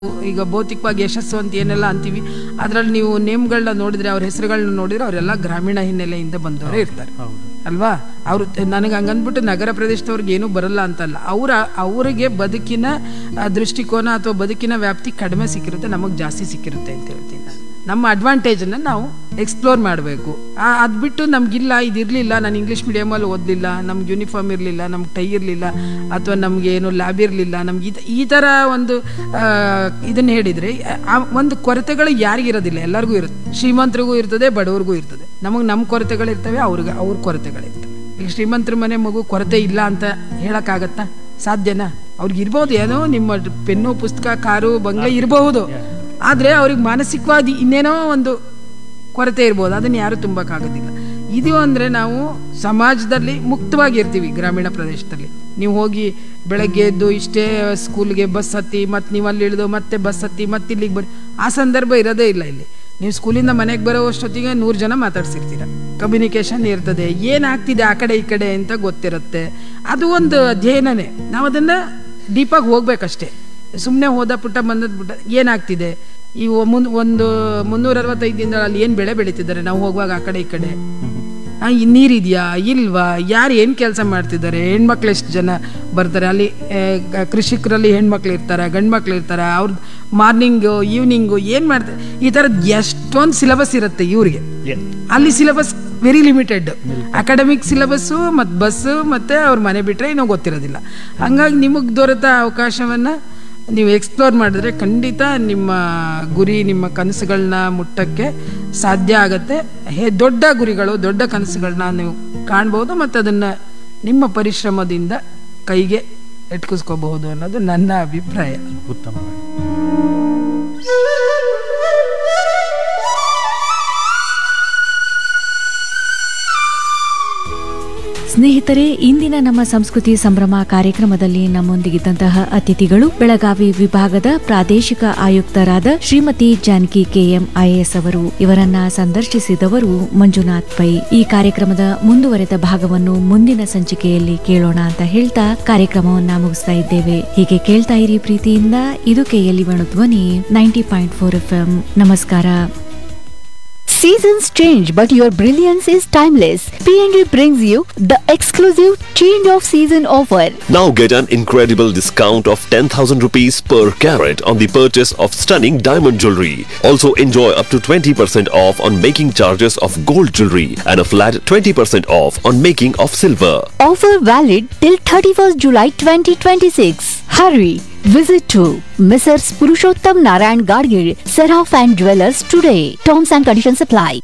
ಈಗ ಭೌತಿಕವಾಗಿ ಯಶಸ್ಸು ಅಂತ ಏನೆಲ್ಲ ಅಂತೀವಿ ಅದರಲ್ಲಿ ನೀವು ನೇಮ್ಗಳನ್ನ ನೋಡಿದ್ರೆ ಅವ್ರ ಹೆಸರುಗಳನ್ನ ನೋಡಿದ್ರೆ ಅವರೆಲ್ಲ ಗ್ರಾಮೀಣ ಹಿನ್ನೆಲೆಯಿಂದ ಬಂದವರೇ ಇರ್ತಾರೆ ಹೌದು ಅಲ್ವಾ ಅವರು ನನಗೆ ಹಂಗಂದ್ಬಿಟ್ಟು ನಗರ ಪ್ರದೇಶದವ್ರಿಗೆ ಏನೂ ಬರಲ್ಲ ಅಂತಲ್ಲ ಅವರ ಅವರಿಗೆ ಬದುಕಿನ ಆ, ದೃಷ್ಟಿಕೋನ ಅಥವಾ ಬದುಕಿನ ವ್ಯಾಪ್ತಿ ಕಡಿಮೆ ಸಿಕ್ಕಿರುತ್ತೆ ನಮಗೆ ಜಾಸ್ತಿ ಸಿಕ್ಕಿರುತ್ತೆ ಅಂತ ಹೇಳ್ತೀನಿ ನಾನು ನಮ್ಮ ಅಡ್ವಾಂಟೇಜನ್ನು ನಾವು ಎಕ್ಸ್ಪ್ಲೋರ್ ಮಾಡಬೇಕು ಅದು ಬಿಟ್ಟು ನಮಗಿಲ್ಲ ಇದಿರಲಿಲ್ಲ ನಾನು ಇಂಗ್ಲೀಷ್ ಮೀಡಿಯಮಲ್ಲಿ ಓದಲಿಲ್ಲ ನಮ್ಗೆ ಯೂನಿಫಾರ್ಮ್ ಇರಲಿಲ್ಲ ನಮ್ಗೆ ಟೈ ಇರಲಿಲ್ಲ ಅಥವಾ ನಮಗೆ ಏನು ಲ್ಯಾಬ್ ಇರಲಿಲ್ಲ ನಮ್ಗೆ ಇದು ಈ ಥರ ಒಂದು ಇದನ್ನು ಹೇಳಿದರೆ ಆ ಒಂದು ಕೊರತೆಗಳು ಯಾರಿಗಿರೋದಿಲ್ಲ ಎಲ್ಲರಿಗೂ ಇರುತ್ತೆ ಶ್ರೀಮಂತರಿಗೂ ಇರ್ತದೆ ಬಡವ್ರಿಗೂ ಇರ್ತದೆ ನಮಗೆ ನಮ್ಮ ಕೊರತೆಗಳಿರ್ತವೆ ಅವ್ರಿಗೆ ಅವ್ರ ಕೊರತೆಗಳಿರ್ತವೆ ಈಗ ಶ್ರೀಮಂತರ ಮನೆ ಮಗು ಕೊರತೆ ಇಲ್ಲ ಅಂತ ಹೇಳೋಕ್ಕಾಗತ್ತಾ ಸಾಧ್ಯನಾ ಅವ್ರಿಗೆ ಇರ್ಬೋದು ಏನೋ ನಿಮ್ಮ ಪೆನ್ನು ಪುಸ್ತಕ ಕಾರು ಬಂಗ್ಲೆ ಇರಬಹುದು ಆದರೆ ಅವ್ರಿಗೆ ಮಾನಸಿಕವಾದಿ ಇನ್ನೇನೋ ಒಂದು ಕೊರತೆ ಇರ್ಬೋದು ಅದನ್ನು ಯಾರು ತುಂಬಕ್ಕಾಗೋದಿಲ್ಲ ಇದು ಅಂದರೆ ನಾವು ಸಮಾಜದಲ್ಲಿ ಮುಕ್ತವಾಗಿರ್ತೀವಿ ಗ್ರಾಮೀಣ ಪ್ರದೇಶದಲ್ಲಿ ನೀವು ಹೋಗಿ ಬೆಳಗ್ಗೆ ಎದ್ದು ಇಷ್ಟೇ ಸ್ಕೂಲ್ಗೆ ಬಸ್ ಹತ್ತಿ ಮತ್ತು ನೀವು ಅಲ್ಲಿ ಇಳಿದು ಮತ್ತೆ ಬಸ್ ಹತ್ತಿ ಮತ್ತೆ ಇಲ್ಲಿಗೆ ಬರ್ರಿ ಆ ಸಂದರ್ಭ ಇರೋದೇ ಇಲ್ಲ ಇಲ್ಲಿ ನೀವು ಸ್ಕೂಲಿಂದ ಮನೆಗೆ ಬರೋ ಅಷ್ಟೊತ್ತಿಗೆ ನೂರು ಜನ ಮಾತಾಡ್ಸಿರ್ತೀರ ಕಮ್ಯುನಿಕೇಷನ್ ಇರ್ತದೆ ಏನಾಗ್ತಿದೆ ಆ ಕಡೆ ಈ ಕಡೆ ಅಂತ ಗೊತ್ತಿರುತ್ತೆ ಅದು ಒಂದು ಅಧ್ಯಯನನೇ ನಾವು ಅದನ್ನು ಡೀಪಾಗಿ ಹೋಗ್ಬೇಕಷ್ಟೇ ಸುಮ್ಮನೆ ಹೋದ ಪುಟ್ಟ ಬಂದದ ಪುಟ್ಟ ಏನಾಗ್ತಿದೆ ಈ ಮುನ್ ಒಂದು ಮುನ್ನೂರ ಅರವತ್ತೈದು ದಿನದಲ್ಲಿ ಅಲ್ಲಿ ಏನು ಬೆಳೆ ಬೆಳೀತಿದ್ದಾರೆ ನಾವು ಹೋಗುವಾಗ ಆ ಕಡೆ ಈ ಕಡೆ ಆ, ಈ ನೀರಿದೆಯಾ ಇಲ್ವಾ ಯಾರು ಏನು ಕೆಲಸ ಮಾಡ್ತಿದ್ದಾರೆ ಹೆಣ್ಮಕ್ಳು ಎಷ್ಟು ಜನ ಬರ್ತಾರೆ ಅಲ್ಲಿ ಆ, ಗ- ಕೃಷಿಕರಲ್ಲಿ ಹೆಣ್ಮಕ್ಳು ಇರ್ತಾರೆ ಗಂಡು ಮಕ್ಳು ಇರ್ತಾರೆ ಅವ್ರದ್ದು ಮಾರ್ನಿಂಗು ಈವ್ನಿಂಗು ಏನು ಮಾಡ್ತಾರೆ ಈ ಥರದ್ದು ಎಷ್ಟೊಂದು ಸಿಲೆಬಸ್ ಇರುತ್ತೆ ಇವ್ರಿಗೆ Yeah. ಅಲ್ಲಿ syllabus very limited academic syllabus ಮತ್ತು ಬಸ್ಸು ಮತ್ತು ಅವ್ರ ಮನೆ ಬಿಟ್ಟರೆ ಇನ್ನೂ ಗೊತ್ತಿರೋದಿಲ್ಲ ಹಂಗಾಗಿ ನಿಮಗೆ ದೊರೆತ ಅವಕಾಶವನ್ನು ನೀವು ಎಕ್ಸ್ಪ್ಲೋರ್ ಮಾಡಿದ್ರೆ ಖಂಡಿತ ನಿಮ್ಮ ಗುರಿ ನಿಮ್ಮ ಕನಸುಗಳನ್ನ ಮುಟ್ಟಕ್ಕೆ ಸಾಧ್ಯ ಆಗುತ್ತೆ ಹೇ ದೊಡ್ಡ ಗುರಿಗಳು ದೊಡ್ಡ ಕನಸುಗಳನ್ನ ನೀವು ಕಾಣ್ಬೋದು ಮತ್ತು ಅದನ್ನು ನಿಮ್ಮ ಪರಿಶ್ರಮದಿಂದ ಕೈಗೆ ಎಟ್ಕಿಸ್ಕೋಬಹುದು ಅನ್ನೋದು ನನ್ನ ಅಭಿಪ್ರಾಯ ಉತ್ತಮ ಸ್ನೇಹಿತರೆ ಇಂದಿನ ನಮ್ಮ ಸಂಸ್ಕೃತಿ ಸಂಭ್ರಮ ಕಾರ್ಯಕ್ರಮದಲ್ಲಿ ನಮ್ಮೊಂದಿಗಿದ್ದಂತಹ ಅತಿಥಿಗಳು ಬೆಳಗಾವಿ ವಿಭಾಗದ ಪ್ರಾದೇಶಿಕ ಆಯುಕ್ತರಾದ ಶ್ರೀಮತಿ ಜಾನಕಿ ಕೆಎಂ ಐಎಎಸ್ ಅವರು ಇವರನ್ನ ಸಂದರ್ಶಿಸಿದವರು ಮಂಜುನಾಥ್ ಪೈ ಈ ಕಾರ್ಯಕ್ರಮದ ಮುಂದುವರೆದ ಭಾಗವನ್ನು ಮುಂದಿನ ಸಂಚಿಕೆಯಲ್ಲಿ ಕೇಳೋಣ ಅಂತ ಹೇಳ್ತಾ ಕಾರ್ಯಕ್ರಮವನ್ನ ಮುಗಿಸ್ತಾ ಇದ್ದೇವೆ ಹೀಗೆ ಕೇಳ್ತಾ ಇರಿ ಪ್ರೀತಿಯಿಂದ ಇದು ಕೆಎಲ್ಇ ಧ್ವನಿ ನೈಂಟಿ ಪಾಯಿಂಟ್ ಫೋರ್ ಎಫ್ ನಮಸ್ಕಾರ Seasons change, but your brilliance is timeless. P&G brings you the exclusive change of season offer. Now get an incredible discount of 10,000 rupees per carat on the purchase of stunning diamond jewelry. Also enjoy up to 20% off on making charges of gold jewelry and a flat 20% off on making of silver. Offer valid till 31st July 2026. Hurry! Visit to Messrs. Purushottam Narayan Gadgil, Seraph and Jewelers today. Terms and conditions apply.